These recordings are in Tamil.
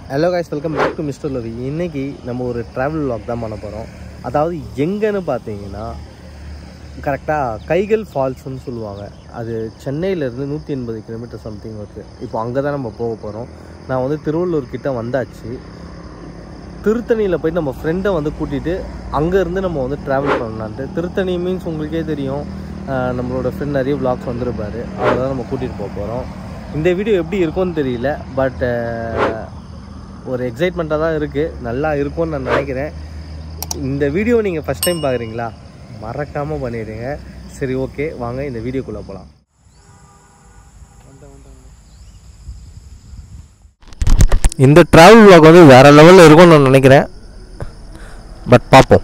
Hello guys welcome back to mister Lavi இன்னைக்கு நம்ம ஒரு ட்ராவல் vlog தான் பண்ண போகிறோம் அதாவது எங்கன்னு பார்த்தீங்கன்னா கரெக்டாக கைகள் ஃபால்ஸ்னு சொல்லுவாங்க அது சென்னையிலேருந்து நூற்றி எண்பது கிலோமீட்டர் சம்திங் வருது இப்போ அங்கே தான் நம்ம போக போகிறோம் நான் வந்து திருவள்ளூர் கிட்ட வந்தாச்சு திருத்தணியில் போய் நம்ம ஃப்ரெண்டை வந்து கூட்டிகிட்டு அங்கேருந்து நம்ம வந்து ட்ராவல் பண்ணலான்ட்டு திருத்தணி மீன்ஸ் உங்களுக்கே தெரியும் ஆஹ் நம்மளோட ஃப்ரெண்ட் நிறைய vlogs வந்திருப்பாரு அவரை தான் நம்ம கூட்டிகிட்டு போக போகிறோம் இந்த வீடியோ எப்படி இருக்கும்னு தெரியல பட் ஒரு எக்ஸைட்மெண்ட்டாக தான் இருக்குது நல்லா இருக்கும்னு நான் நினைக்கிறேன் இந்த வீடியோ நீங்கள் ஃபஸ்ட் டைம் பார்க்குறீங்களா மறக்காமல் பண்ணிடுங்க சரி ஓகே வாங்க இந்த வீடியோக்குள்ளே போகலாம் இந்த ட்ராவல் vlog வந்து வேறு லெவலில் இருக்கும்னு நான் நினைக்கிறேன் பட் பார்ப்போம்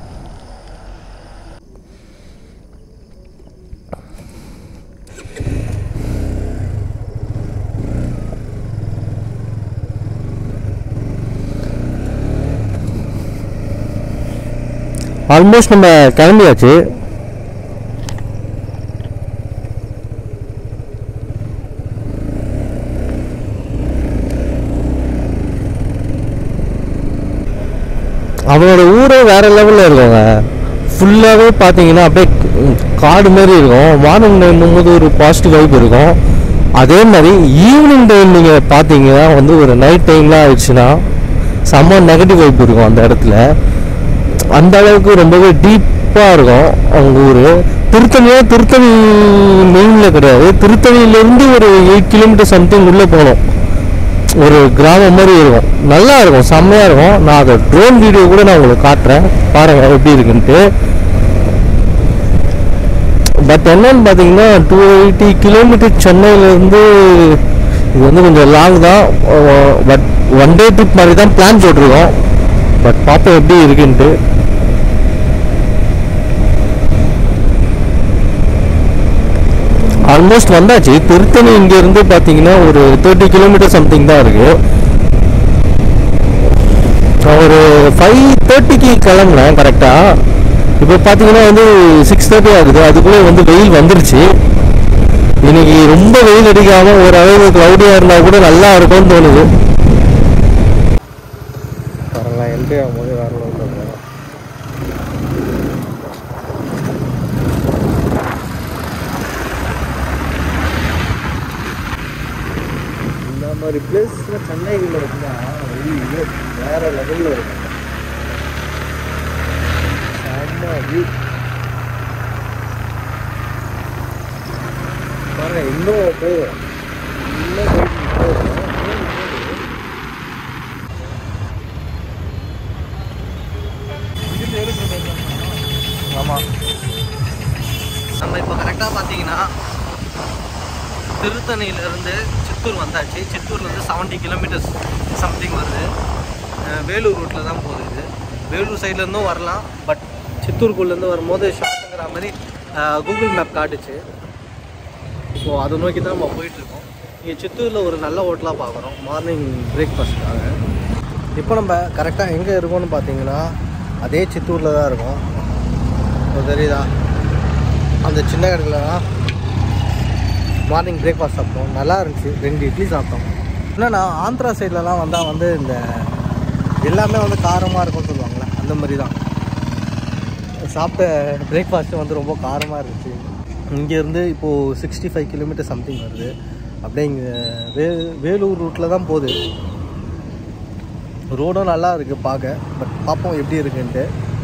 ஆல்மோஸ்ட் நம்ம கிளம்பியாச்சு அவனோட ஊரே வேற லெவலில் இருக்குங்க ஃபுல்லாகவே பார்த்தீங்கன்னா அப்படியே ம், காடு மாதிரி இருக்கும் மார்னிங் டைம் போது ஒரு பாசிட்டிவ் வைப் இருக்கும் அதே மாதிரி ஈவினிங் டைம் நீங்கள் பார்த்தீங்கன்னா வந்து ஒரு நைட் டைம்லாம் ஆயிடுச்சுன்னா செம்ம நெகட்டிவ் வைப் இருக்கும் அந்த இடத்துல அந்த அளவுக்கு ரொம்பவே டீப்பாக இருக்கும் அவங்க ஊர் திருத்தணியே திருத்தணி மெயினில் கிடையாது திருத்தணியிலேருந்து ஒரு எயிட் கிலோமீட்டர் சம்திங் உள்ளே போகணும் ஒரு கிராமம் மாதிரி இருக்கும் நல்லா இருக்கும் செம்மையாக இருக்கும் நான் அதை ட்ரோன் வீடியோ கூட நான் உங்களுக்கு காட்டுறேன் பாருங்கள் எப்படி இருக்குன்ட்டு பட் என்னன்னு பார்த்தீங்கன்னா டூ எயிட்டி கிலோமீட்டர் சென்னையிலேருந்து இது வந்து கொஞ்சம் லாங் தான் பட் ஒன் டே ட்ரிப் மாதிரி தான் பிளான் போட்டிருக்கோம் பட் பார்ப்போம் எப்படி இருக்குன்ட்டு ஆல்மோஸ்ட் வந்தாச்சு திருத்தணி இங்கேருந்து பார்த்தீங்கன்னா ஒரு தேர்ட்டி கிலோமீட்டர் சம்திங் தான் இருக்கு நான் ஒரு ஃபைவ் தேர்ட்டிக்கு கிளம்புனேன் கரெக்டாக இப்போ பார்த்தீங்கன்னா வந்து சிக்ஸ் தேர்ட்டி ஆகுது அதுக்குள்ளே வந்து வெயில் வந்துருச்சு இன்னைக்கு ரொம்ப வெயில் அடிக்காமல் ஒரு அளவு க்ளவுடியாக இருந்தால் கூட நல்லா இருக்கும்னு தோணுது பாருங்களா என்ட்ரி ஆகும்போது வேற லெவலில் இந்த மாதிரி பிளேஸ்ல சென்னையில் இருக்குன்னா ஐயோ வேற லெவலில் இருக்கும் செம்ம view. பாருங்க இன்னும் போகும் இன்னும் போயிட்டு ஆமாம் நம்ம இப்போ கரெக்டாக பார்த்தீங்கன்னா திருத்தணியிலேருந்து சித்தூர் வந்தாச்சு சித்தூர்லேருந்து செவன்ட்டி கிலோமீட்டர்ஸ் சம்திங் வருது அஹ் வேலூர் ரூட்டில் தான் போகுது இது வேலூர் சைட்லேருந்தும் வரலாம் பட் சித்தூருக்குள்ளேருந்து வரும்போது ஷார்ட்டுங்கிற மாதிரி கூகுள் மேப் காட்டுச்சு ஸோ அதை நோக்கி தான் நம்ம போயிட்டுருக்கோம் இங்கே சித்தூரில் ஒரு நல்ல ஹோட்டலாக பார்க்குறோம் மார்னிங் பிரேக்ஃபாஸ்ட்டுக்காக இப்போ நம்ம கரெக்டாக எங்கே இருக்கோம்னு பார்த்தீங்கன்னா அதே சித்தூரில் தான் இருக்கோம் இப்போ தெரியுதா அந்த சின்ன கடையில் தான் மார்னிங் பிரேக்ஃபாஸ்ட் சாப்பிட்டோம் நல்லா இருந்துச்சு ரெண்டு இட்லி சாப்பிட்டோம் என்னன்னா ஆந்திரா சைட்லலாம் வந்தால் வந்து இந்த எல்லாமே வந்து காரமாக இருக்கும்னு சொல்லுவாங்கள்ல அந்த மாதிரி தான் சாப்பிட்ட பிரேக்ஃபாஸ்ட்டு வந்து ரொம்ப காரமாக இருந்துச்சு இங்கேருந்து இப்போது சிக்ஸ்டி ஃபைவ் கிலோமீட்டர் சம்திங் வருது அப்படியே இங்கே வே வேலூர் ரூட்டில் தான் போகுது ரோடும் நல்லா இருக்குது பார்க்க பட் பார்ப்போம் எப்படி இருக்குன்ட்டு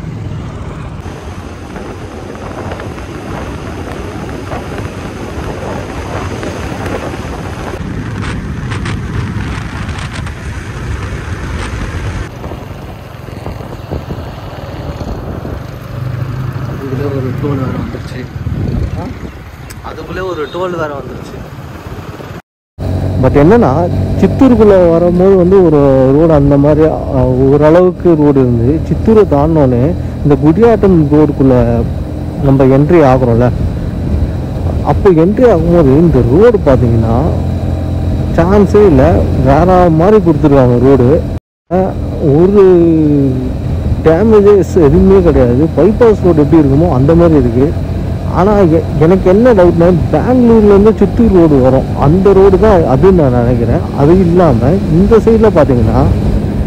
இதுக்குள்ளே ஒரு டோல் வேறு வந்துருச்சு அதுக்குள்ளே ஒரு டோல் வேறு வந்துருச்சு பட் என்னன்னா சித்தூருக்குள்ளே வரும்போது வந்து ஒரு ரோடு அந்த மாதிரி அஹ், ஓரளவுக்கு ரோடு இருந்து சித்தூரை தாண்டினோடனே இந்த குடியாட்டம் ரோடுக்குள்ளே நம்ம என்ட்ரி ஆகுறோம்ல அப்போ என்ட்ரி ஆகும்போது இந்த ரோடு பார்த்தீங்கன்னா சான்ஸே இல்லை வேற மாதிரி கொடுத்துருக்காங்க ரோடு ஒரு டேமேஜஸ் எதுவுமே கிடையாது பைபாஸ் ரோடு எப்படி இருக்குமோ அந்த மாதிரி இருக்குது ஆனால் எனக்கு என்ன டவுட்னா பெங்களூர்லேருந்து சித்தூர் ரோடு வரும் அந்த ரோடு தான் அதுன்னு நான் நினைக்கிறேன் அது இல்லாமல் இந்த சைடில் பார்த்தீங்கன்னா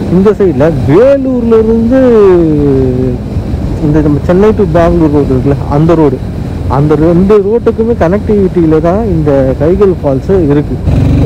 இந்த சைடில் வேலூர்ல இருந்து இந்த நம்ம சென்னை டு பெங்களூர் ரோடு இருக்குல்ல அந்த ரோடு அந்த ரெண்டு ரோட்டுக்குமே கனெக்டிவிட்டியில் தான் இந்த கைகள் ஃபால்ஸு இருக்குது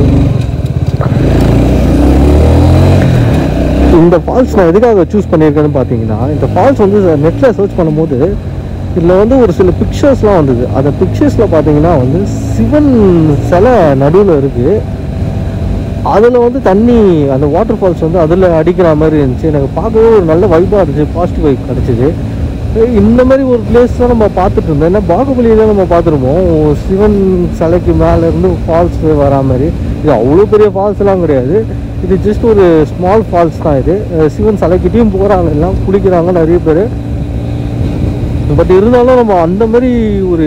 இந்த ஃபால்ஸ் நான் எதுக்காக சூஸ் பண்ணியிருக்கேன்னு பார்த்தீங்கன்னா இந்த ஃபால்ஸ் வந்து நெட்டில் சர்ச் பண்ணும்போது இதில் வந்து ஒரு சில பிக்சர்ஸ்லாம் வந்தது அந்த பிக்சர்ஸில் பார்த்தீங்கன்னா வந்து சிவன் சிலை நடுவில் இருக்குது அதில் வந்து தண்ணி அந்த வாட்டர் ஃபால்ஸ் வந்து அதில் அடிக்கிற மாதிரி இருந்துச்சு எனக்கு பார்க்கவே ஒரு நல்ல வைப்பாக இருந்துச்சு பாசிட்டிவ் வைப் கிடச்சிது இந்த மாதிரி ஒரு பிளேஸ் தான் நம்ம பார்த்துட்டு இருந்தோம் ஏன்னா பாகுபலியில் நம்ம பார்த்துருப்போம் சிவன் சிலைக்கு மேலே இருந்து ஃபால்ஸ் வரா மாதிரி இது அவ்வளோ பெரிய ஃபால்ஸ்லாம் கிடையாது இது ஜஸ்ட் ஒரு ஸ்மால் ஃபால்ஸ் தான் இது அஹ் சிவன் சிலைக்கிட்டையும் போகிறாங்க எல்லாம் குளிக்கிறாங்க நிறைய பேர் பட் இருந்தாலும் நம்ம அந்த மாதிரி ஒரு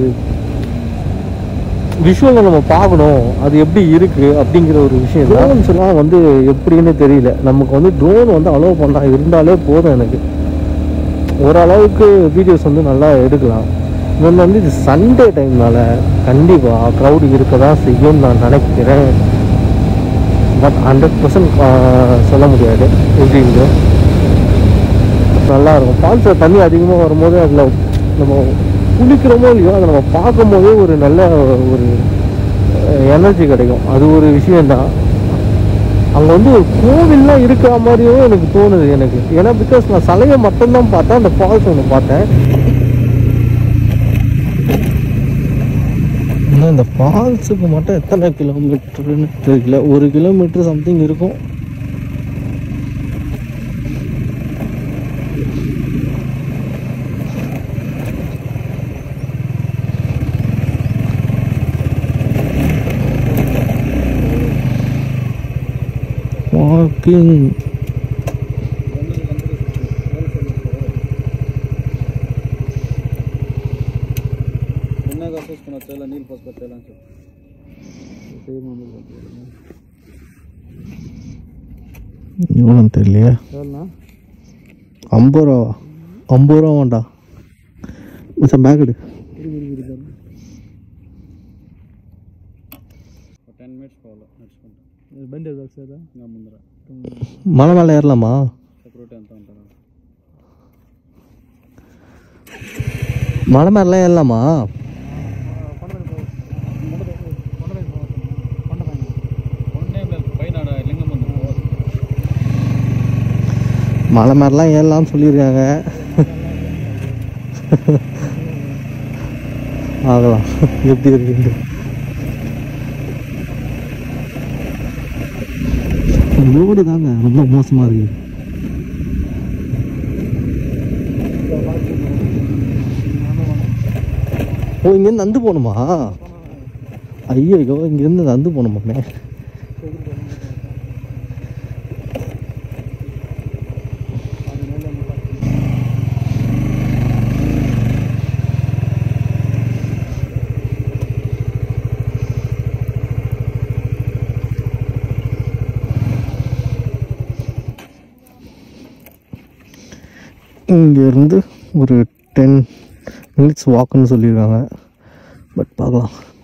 விஷுவலை நம்ம பார்க்கணும் அது எப்படி இருக்கு அப்படிங்கிற ஒரு விஷயம் ட்ரோன்ஸ் எல்லாம் வந்து எப்படின்னு தெரியல நமக்கு வந்து ட்ரோன் வந்து அலோவ் பண்ணா இருந்தாலே போதும் எனக்கு ஓரளவுக்கு வீடியோஸ் வந்து நல்லா எடுக்கலாம் இன்னொன்று வந்து இது சண்டே டைம்னால கண்டிப்பாக க்ரௌடு இருக்க தான் செய்யும்னு நான் நினைக்கிறேன் பட் ஹண்ட்ரட் பர்சன்ட் சொல்ல முடியாது எப்படின்னு நல்லா இருக்கும் ஃபால்ஸில் தண்ணி அதிகமாக வரும்போது அதில் நம்ம குளிக்கிறோமோ இல்லையோ அதை நம்ம பார்க்கும்போதே ஒரு நல்ல ஒரு எனர்ஜி கிடைக்கும் அது ஒரு விஷயம்தான் அங்கே வந்து ஒரு கோவில்லாம் இருக்கிற மாதிரியும் எனக்கு தோணுது எனக்கு ஏன்னா பிகாஸ் நான் சிலையை மட்டும்தான் பார்த்தேன் அந்த ஃபால்ஸ் ஒன்று பார்த்தேன் இன்னும் இந்த ஃபால்ஸுக்கு மட்டும் எத்தனை கிலோமீட்டர்னு தெரியல ஒரு கிலோமீட்டர் சம்திங் இருக்கும் வாக்கிங் ಎಣ್ಣೆಗೆ ಹಾಕಿಸ್ಕೊಂಡು ಹಚ್ಚಲ್ಲ ನೀರು ಪಾಸ್ ಬರ್ತಾಯಿಲ್ಲ ಅಂತ ಸೇಮ್ ಆಮೇಲೆ எவ்வளோன்னு தெரியலையே ಹೇಳಣ್ಣ ஐம்பது ரூபாவா ஐம்பது ரூபா வேண்டாம் மச்சான் பேக் எடு ಟೆನ್ ಮಿನಿಟ್ಸ್ ಹೋಗಲ್ಲ ನಡ್ಸ್ಕೊಂಡು ಬಂದೆ ಸರ್ ನಾ ಮುಂದೆ மலை மேலே ஏறலாமா ಸೆಕ್ಯೂರಿಟಿ ಅಂತ ಅಂತಾರೆ மலை மேலாம் ஏறலாமா కొండే పైన లింగం ఉంది மலை மேலாம் ஏறலாம்னு சொல்லியிருக்காங்க ஆகலாம் எப்படி இருக்குது ரோடு தாங்க ரொம்ப மோசமாக இருக்குது ஓ இங்கேருந்து நந்து போகணுமா ஐயோ இங்கேருந்து நந்து போகணுமாமே இங்கேருந்து ஒரு டென் மினிட்ஸ் வாக்குன்னு சொல்லியிருக்காங்க பட் பார்க்கலாம்